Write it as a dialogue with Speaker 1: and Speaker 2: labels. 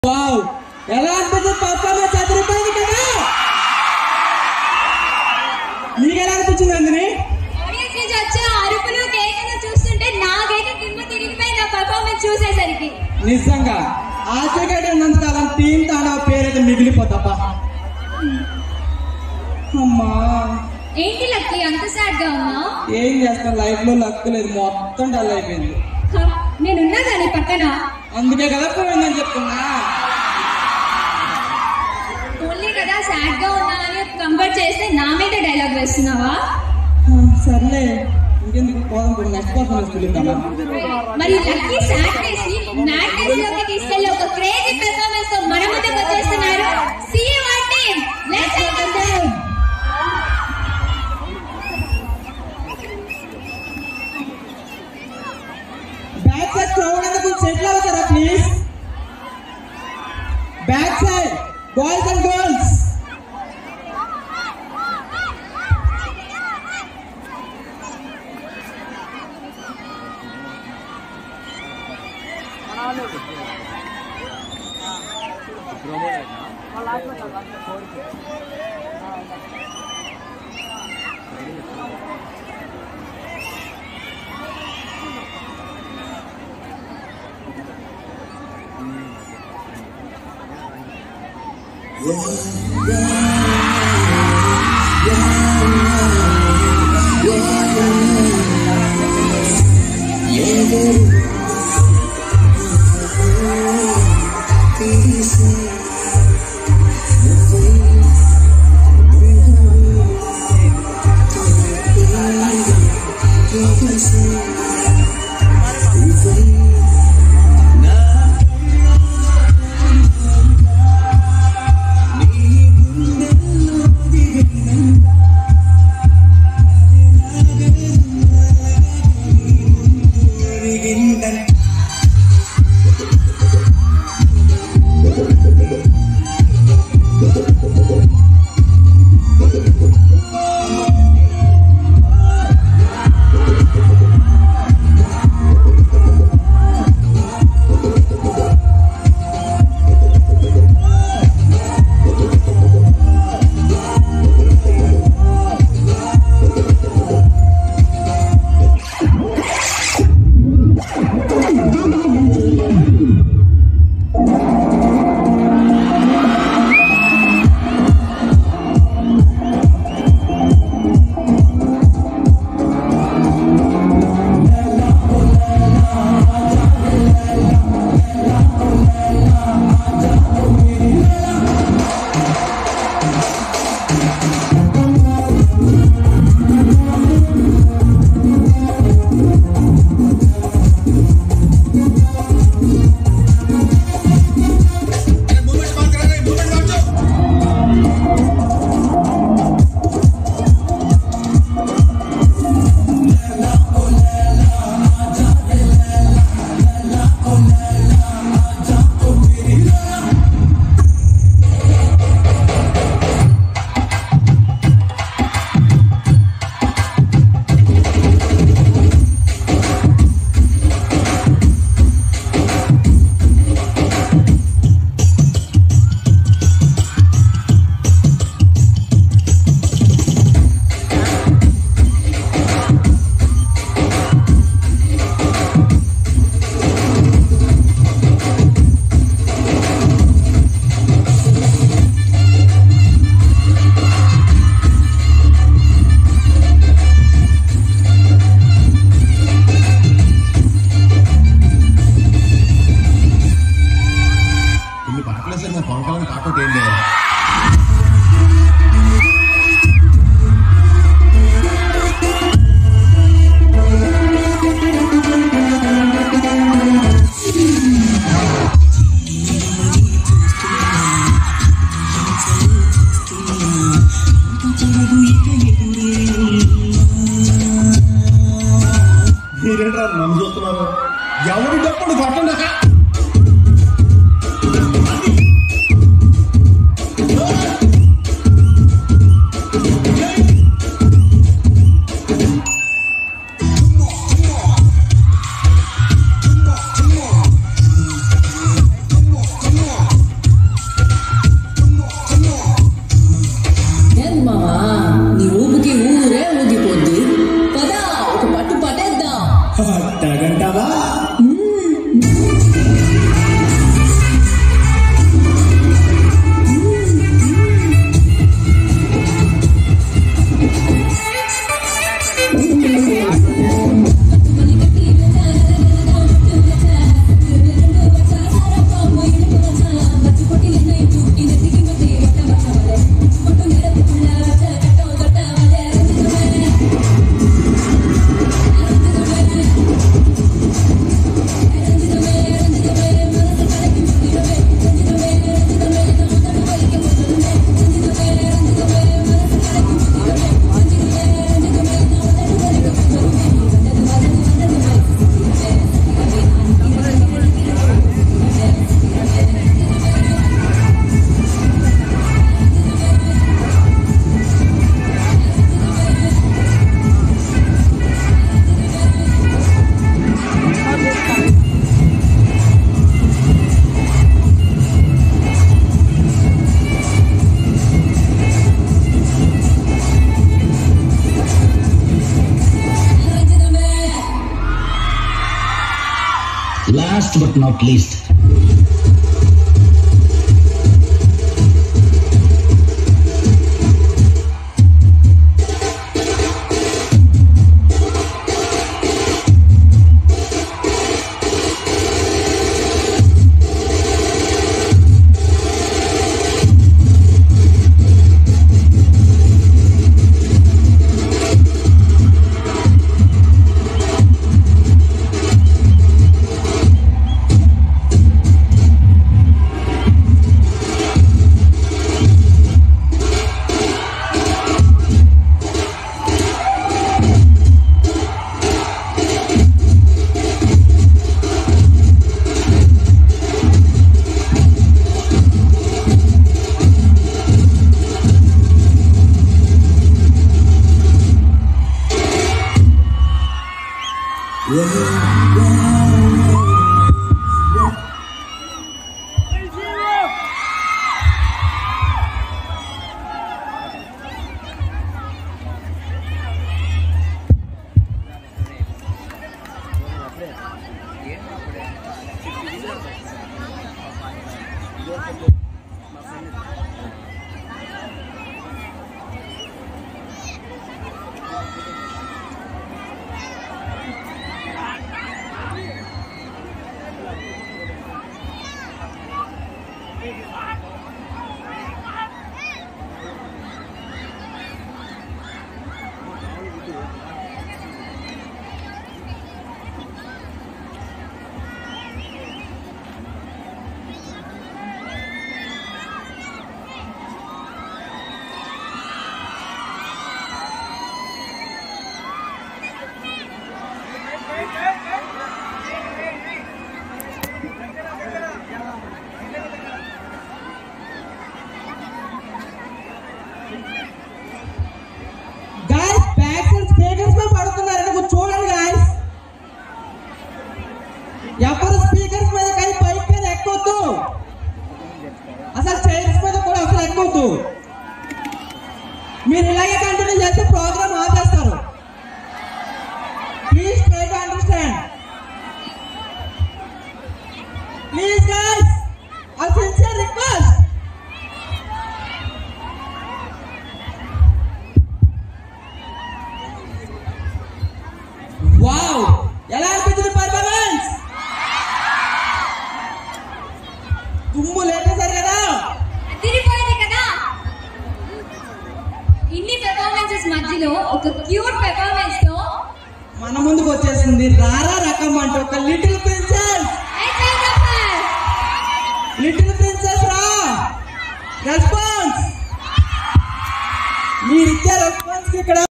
Speaker 1: Wow ఎలా అనిపించింది performance అదిరిపోయింది కదా మీకు ఎలా అనిపించింది అందిని
Speaker 2: ఆడియన్స్ నుంచి వచ్చిన అరుపులు కేకలు చూస్తుంటే నాకైతే దిమ్మ తిరిగిపోయింది ఆ పర్ఫార్మెన్స్ చూసేసరికి
Speaker 1: నిజంగా ఆశగడ్డ ఉన్నంతకాలం టీం తాండవ పేరైతే మిగిలిపోతాపా అమ్మా
Speaker 2: ఏంటి లక్కి అంత సాడ్ గా ఉన్నావు
Speaker 1: ఏం చేస్తాం లైఫ్ లో లక్ లేదు మొత్తం డల్ అయిపోయింది
Speaker 2: నేనున్నా కానీ పక్కన
Speaker 1: అందుకే కదా పోయిందని చెప్తున్నా
Speaker 2: ఓన్లీ కదా సాడ్ గా ఉన్నానని కంఫర్ట్ చేస్తే నా మీద డైలాగ్ వేస్తున్నావా
Speaker 1: ఆ, సర్లే ఇంకెందుకు పోదాం ఇప్పుడు నెక్స్ట్ పర్ఫార్మెన్స్ పిలుద్దామా
Speaker 2: మరి లక్కీ సాడ్ ఫేస్ ని మ్యాట్ ఫేస్ లోకి తీసుకెళ్లి ఒక క్రేజీ పెర్ఫార్మెన్స్ తో మన ముందుకు వచ్చేస్తున్నారు CA one team let's welcome them
Speaker 1: back side crowd అంతా కొంచెం సెటిల్ అవుతారా please back side boys and girls
Speaker 3: ఇన్ని పాటలు వేసారు మా పవన్ కళ్యాణ్ పాట ఒకటి ఏంటి మీరేంట్రా నన్ను చూస్తున్నారు ఎవరి డప్పుడు కొట్టండి అక్క
Speaker 4: not least
Speaker 1: guys back side speakers మీద పడుతున్నారండి కొంచెం చూడండి గాయస్ ఎవరు స్పీకర్స్ మీద కానీ పైకి మీద ఎక్కొద్దు అసలు చైర్స్ మీద కూడా అసలు ఎక్కొద్దు మీరు ఇలాగే కంటిన్యూ చేస్తే ప్రోగ్రామ్ ఆపేస్తారు please try to understand please guys ఆ సిన్సియర్ రిక్వెస్ట్ వావ్ ఎలా అనిపించింది పర్ఫార్మెన్స్ తుమ్ము లేపేశారు కదా
Speaker 2: అదిరిపోయింది కదా ఇన్ని పెర్ఫార్మెన్సెస్ మధ్యలో ఒక క్యూట్ పెర్ఫార్మెన్స్ తో
Speaker 1: మన ముందుకు వచ్చేసింది రారా రకం అంటే ఒక little princess
Speaker 2: Let's welcome her.
Speaker 1: Little princess రా రెస్పాన్స్ మీరు ఇచ్చే రెస్పాన్స్ ఇక్కడ